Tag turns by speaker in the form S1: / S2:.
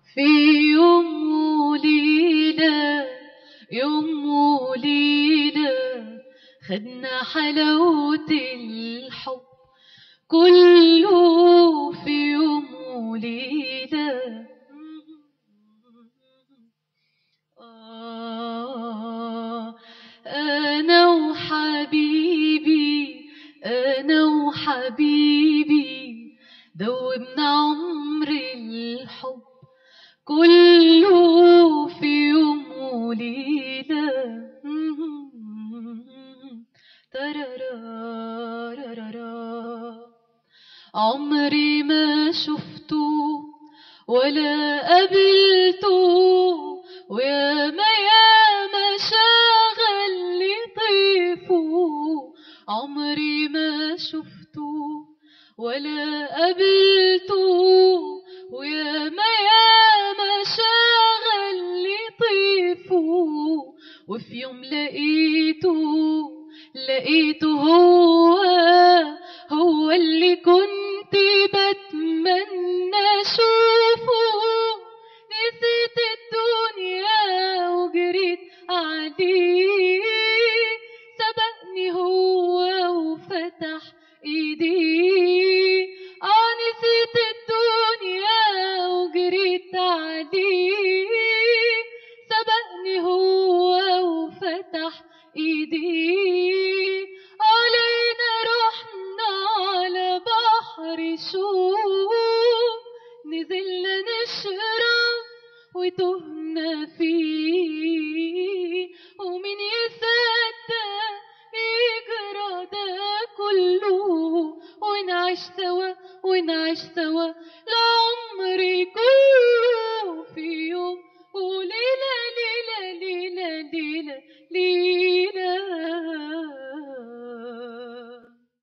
S1: في يوم وليلة يوم وليلة خدنا حلاوة الحب كله في يوم وليلة آه أنا وحبيبي أنا وحبيبي دوبنا عمر الحب كله في يوم وليلة ترارارارارا عمري ما شفته ولا قابلته وياما ياما شغل لي طيفه عمري ما شفته ولا قابلته وياما ياما شغل لي طيفه وفي يوم لقيته لقيته هو هو اللي كنت بتمنى اشوفه نسيت الدنيا وجريت عليه سبقني هو وفتح ايديه اه نسيت الدنيا وجريت عليه سبقني هو وفتح ايديه علينا رحنا على بحر شوق نزلنا نشرب وتهنا فيه ومين يصدق يجرى ده كله ونعيش سوا ونعيش سوا لعمري كله